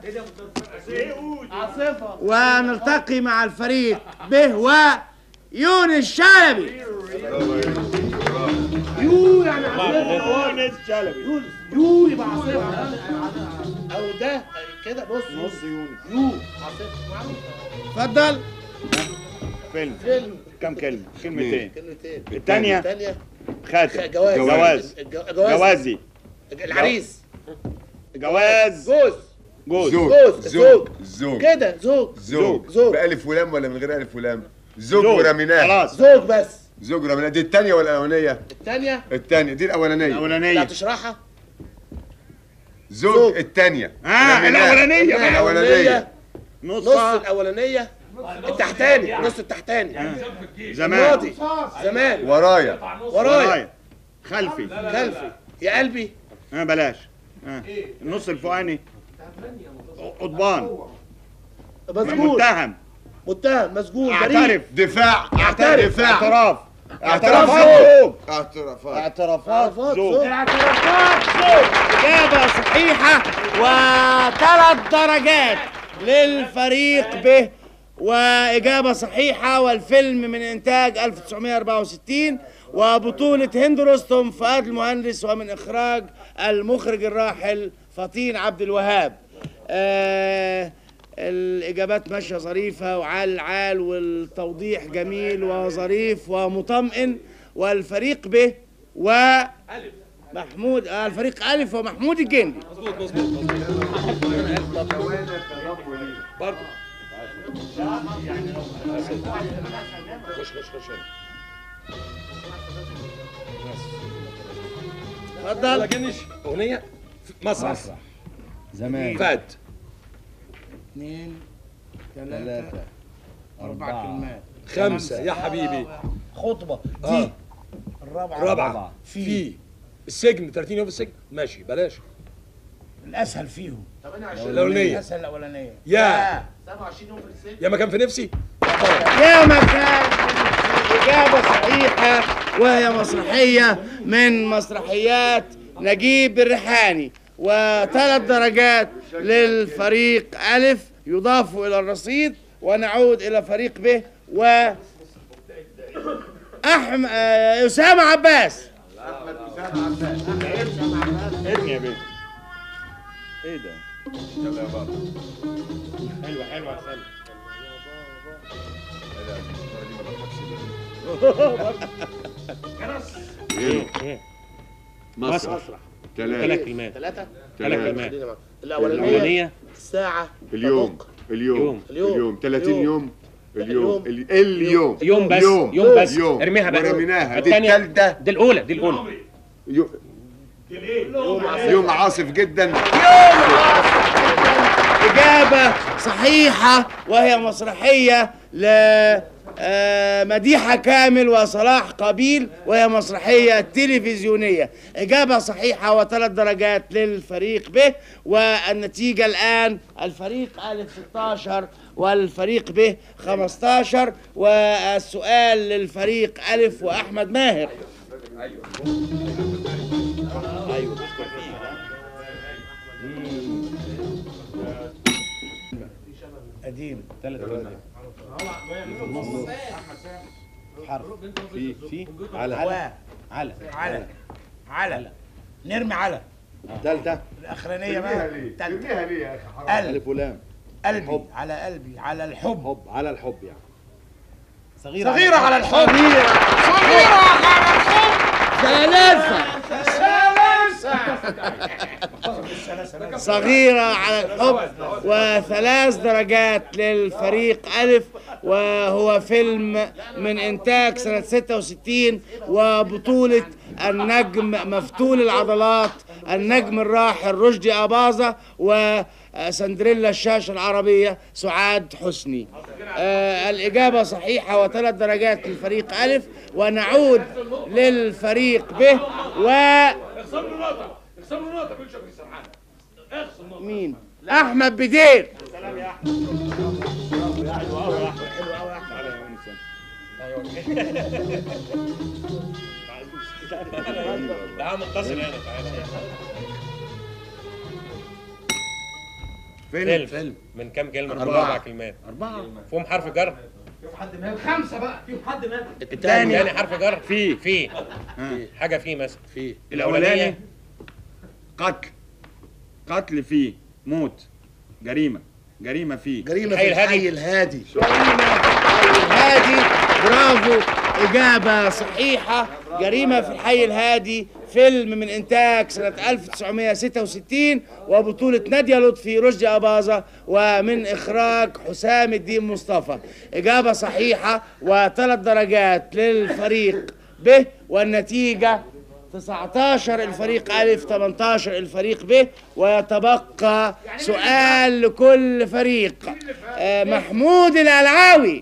عاصفة ونلتقي مع الفريق به ويونس شلبي يو يعني عاصفة يونس شلبي يونس يو يبقى عاصفة او ده كده بص نص يونس يو عاصفة معروف اتفضل فيلم فيلم كم كلمة كلمتين كلمتين الثانية الثانية خاتم جواز جواز الج- جوازي العريس جواز جوز جوز زوج جوز، زوج زوج كده زوج زوج زوج. بألف ولام ولا من غير ألف ولام زوج زوج. ورميناه خلاص زوج بس زوج ورميناه دي الثانية ولا الأولانية؟ الثانية الثانية دي الأولانية اللي الأولانية هتشرحها زوج زوج. الثانية اه رميناه. الأولانية بقى. الأولانية نص نصها الأولانية التحتاني نص التحتاني زمان الماضي زمان ورايا ورايا ورايا خلفي خلفي يا قلبي اه بلاش اه النص الفوقاني قضبان مسجون متهم متهم مسجون اعترف بريء دفاع اعترف. دفاع اعتراف اعتراف اعترافات زوج اعترافات اعترافات عرفات زوج زوج اعترافات زوج إجابة صحيحة وثلاث درجات للفريق به وإجابة صحيحة والفيلم من إنتاج 1964 وبطولة هند رستم فؤاد المهندس ومن إخراج المخرج الراحل فطين عبد الوهاب آه الإجابات ماشية ظريفة وعال العال والتوضيح جميل وظريف ومطمئن والفريق به و محمود آه الفريق ألف ومحمود الجندي اتفضل لكنش اغنيه مسرح زمان فات اثنين ثلاثة أربع كلمات خمسه يا حبيبي خطبة دي آه. الرابعة رابعه في السجن 30 يوم في السجن ماشي بلاش الأسهل فيهم الاولانيه الأسهل الأولانية يا 27 يوم في السجن يا ما كان في نفسي يا مكان إجابة صحيحة وهي مسرحية من مسرحيات نجيب الريحاني وثلاث درجات للفريق ألف يضاف إلى الرصيد ونعود إلى فريق ب و أحمد أسامة عباس ابني يا بيه ايه ده حلوة حلوة يا سلمى مسرح ثلاثة ثلاث كلمات ثلاثة ثلاث ثلاثة كلمات الأولانية الأولانية الساعة اليوم تدق. اليوم اليوم. اليوم 30 يوم اليوم اليوم. ال- اليوم يوم بس يوم. يوم بس يوم. ارميها بقى ورميناها. دي الثانية التالتة. دي الأولى دي الأولى يو- يوم عاصف جدا إجابة صحيحة وهي مسرحية ل آه، مديحة كامل وصلاح قبيل وهي مسرحية تلفزيونية إجابة صحيحة وثلاث درجات للفريق ب والنتيجة الآن الفريق ألف 16 والفريق ب 15 والسؤال للفريق ألف وأحمد ماهر قديم ثلاث كلمات حرف في في على على على على على نرمي على ثالثة الأخرانية بقى التالتة. ارميها ليه يا اخي حرام قلب ألف ولام قلبي على قلبي على الحب حب على الحب يعني صغيرة صغيرة على الحب صغيرة صغيرة على الحب ثلاثة صغيرة على الحب وثلاث درجات للفريق ألف وهو فيلم من إنتاج سنة 66 وبطولة النجم مفتول العضلات النجم الراحل رشدي أباظة وسندريلا الشاشة العربية سعاد حسني آه الإجابة صحيحة وثلاث درجات للفريق ألف ونعود للفريق ب و اخسر له نقطه اخسر له نقطه كل شكل سرحان اخسر نقطه مين أحمد بدير تعال متصل هنا تعال فيلم فيلم من كام كلمة؟ أربعة. أربع أربع كلمات أربعة فيهم حرف جر خمسة بقى فيهم حد مات الثاني تاني حرف جر في في ها. حاجة في مثلا في الاولاني قتل قتل فيه موت جريمه جريمه فيه جريمة الحي في الحي الهادي. الهادي الهادي برافو إجابة صحيحة جريمة في الحي الهادي فيلم من إنتاج سنة 1966 وبطولة نادية لطفي رشدي أباظة ومن إخراج حسام الدين مصطفى إجابة صحيحة وثلاث درجات للفريق ب والنتيجة 19 الفريق ألف 18 الفريق ب ويتبقى سؤال لكل فريق آه، محمود الألعاوي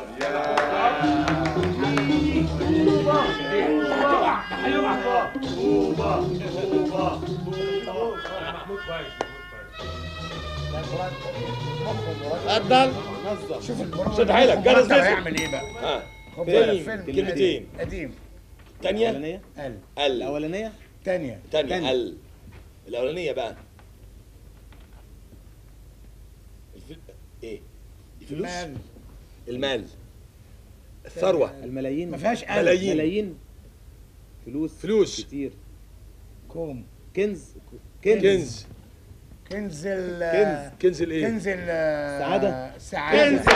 اتفضل شد حيلك جرس نزل هيعمل ايه بقى؟ خد بالك فيلم كلمتين قديم تانية الأولانية ال ال الأولانية تانية تانية ال الأولانية بقى الف... ايه الفلوس مال المال الثروة الملايين ما فيهاش ال ملايين. ملايين فلوس فلوس كتير كوم كنز كنز كنز كنز ال كنز كنز الايه كنز ال سعادة. السعادة كنز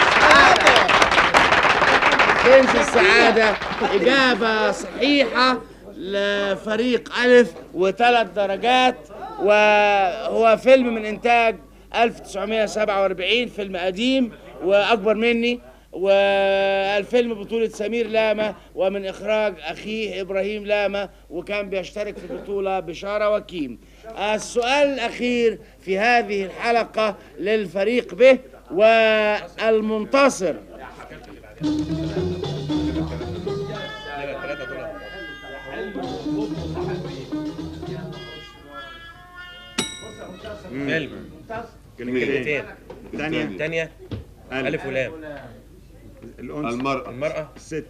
كنز السعادة إجابة صحيحة لفريق ألف وثلاث درجات وهو فيلم من إنتاج 1947 فيلم قديم وأكبر مني والفيلم بطولة سمير لاما ومن إخراج أخيه إبراهيم لاما وكان بيشترك في البطولة بشارة وكيم السؤال الأخير في هذه الحلقة للفريق به والمنتصر ثلاثة دول فيلم كلمتين كلمتين ثانيه تانية ألف ولام المرأة الانثى المرأة الست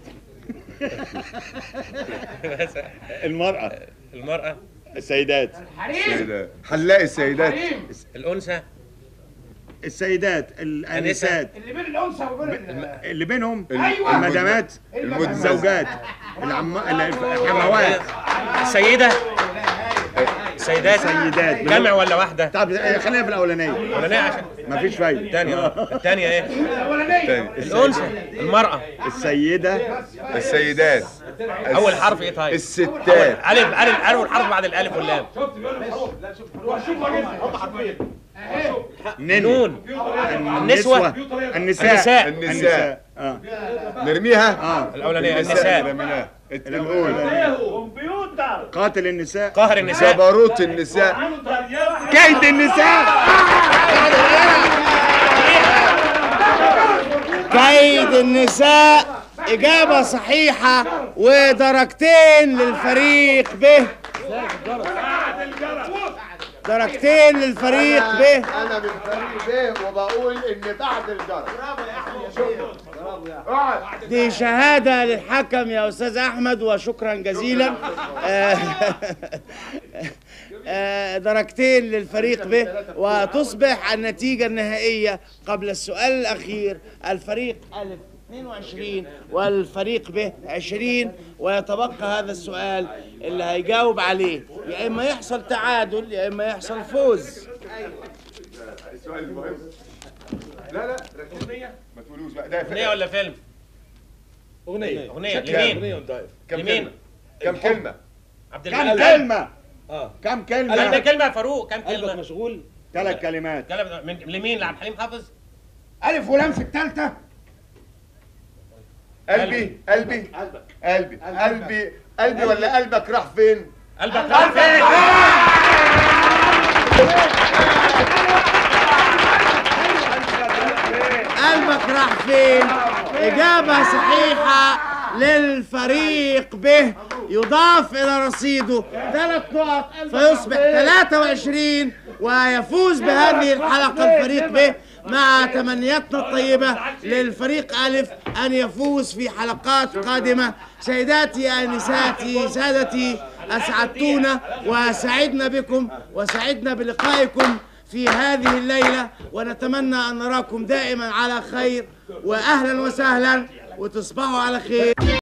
بس المراه المرأة السيدات السيدات هنلاقي السيدات الأنثى السيدات الانسات اللي بين الأنثى وبين ال- اللي بينهم أيوة. المدامات المدمن الزوجات العم... الحموات السيدة السيدات سيدات جمع ولا واحدة؟ طب خلينا في الاولانيه ولا عشان مفيش فايده الثانية اه الثانية ايه؟ تاني. الأنثى المرأة السيده السيدات أول حرف ايه طيب؟ الستات ألف ألف أول حرف بعد الألف واللام نن نون النسوة النساء النساء. النساء. اه نرميها اه الأولانية النساء رميناها الاول قاتل النساء قهر النساء جبروت النساء كيد النساء كيد النساء إجابة صحيحة ودرجتين للفريق به درجتين للفريق به انا من فريق ب وبقول ان بعد الجرس دي شهادة للحكم يا أستاذ أحمد وشكرا جزيلا آه، آه، درجتين للفريق به وتصبح النتيجة النهائية قبل السؤال الأخير الفريق ألف 22 والفريق به 20 ويتبقى هذا السؤال اللي هيجاوب عليه يا إما يحصل تعادل يا إما يحصل فوز السؤال المهم لا لا ما تقولوش بقى ده أغنية ولا فيلم؟ أغنية أغنية شكلها لمين؟ أغنية طيب كم لمين؟ كلمة كم كلمة عبد كم الحليم كلمة اه كم كلمة كلمة كلمة يا فاروق كم قلبك كلمة؟ مشغول ثلاث كلمات كلمة من لمين؟ لعبد الحليم حافظ؟ ألف ولام في الثالثة قلبي قلبي قلبي قلبي قلبي ولا قلبك راح فين؟ قلبك راح فين؟ قلبك راح فين إجابة صحيحة للفريق به يضاف إلى رصيده ثلاث نقط فيصبح 23 ويفوز بهذه الحلقة الفريق به مع تمنياتنا الطيبة للفريق ألف أن يفوز في حلقات قادمة سيداتي آنساتي سادتي أسعدتونا وسعدنا بكم وسعدنا بلقائكم في هذه الليلة ونتمنى أن نراكم دائما على خير وأهلا وسهلا وتصبحوا على خير